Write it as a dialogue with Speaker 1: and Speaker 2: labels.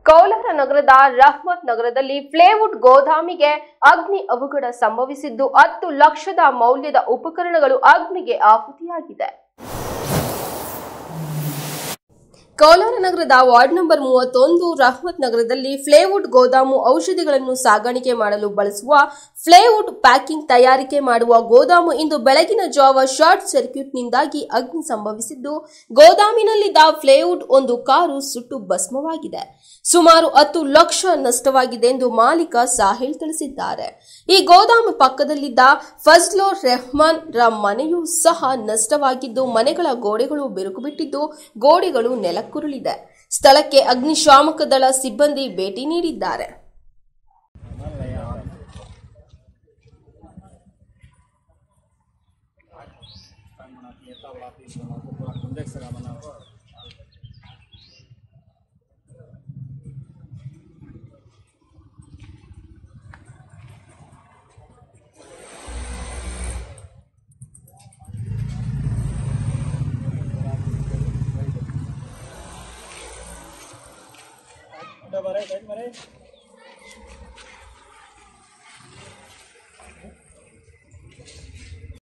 Speaker 1: ಕೋಲಾರ ನಗರದ ರಹ್ಮತ್ ನಗರದಲ್ಲಿ ಪ್ಲೇವುಡ್ ಗೋದಾಮಿಗೆ ಅಗ್ನಿ ಅವಘಡ ಸಂಭವಿಸಿದ್ದು ಹತ್ತು ಲಕ್ಷದ ಮೌಲ್ಯದ ಉಪಕರಣಗಳು ಅಗ್ನಿಗೆ ಆಹುತಿಯಾಗಿದೆ ಕೋಲಾರ ನಗರದ ವಾರ್ಡ್ ನಂಬರ್ ಮೂವತ್ತೊಂದು ರಹಮತ್ ನಗರದಲ್ಲಿ ಫ್ಲೇವುಡ್ ಗೋದಾಮು ಔಷಧಿಗಳನ್ನು ಸಾಗಾಣಿಕೆ ಮಾಡಲು ಬಳಸುವ ಫ್ಲೇವುಡ್ ಪ್ಯಾಕಿಂಗ್ ತಯಾರಿಕೆ ಮಾಡುವ ಗೋದಾಮು ಇಂದು ಬೆಳಗಿನ ಜಾವ ಶಾರ್ಟ್ ಸರ್ಕ್ಯೂಟ್ನಿಂದಾಗಿ ಅಗ್ನಿ ಸಂಭವಿಸಿದ್ದು ಗೋದಾಮಿನಲ್ಲಿದ್ದ ಫ್ಲೇವುಡ್ ಒಂದು ಕಾರು ಸುಟ್ಟು ಭಸ್ಮವಾಗಿದೆ ಸುಮಾರು ಹತ್ತು ಲಕ್ಷ ನಷ್ಟವಾಗಿದೆ ಎಂದು ಮಾಲೀಕ ಸಾಹಿಲ್ ತಿಳಿಸಿದ್ದಾರೆ ಈ ಗೋದಾಮು ಪಕ್ಕದಲ್ಲಿದ್ದ ಫಜ್ಲೋ ರೆಹಮಾನ್ ರ ಮನೆಯೂ ಸಹ ನಷ್ಟವಾಗಿದ್ದು ಮನೆಗಳ ಗೋಡೆಗಳು ಬಿರುಕು ಬಿಟ್ಟಿದ್ದು ಗೋಡೆಗಳು ನೆಲಕ್ಕುರುಳಿದೆ ಸ್ಥಳಕ್ಕೆ ಅಗ್ನಿಶಾಮಕ ದಳ ಸಿಬ್ಬಂದಿ ಭೇಟಿ ನೀಡಿದ್ದಾರೆ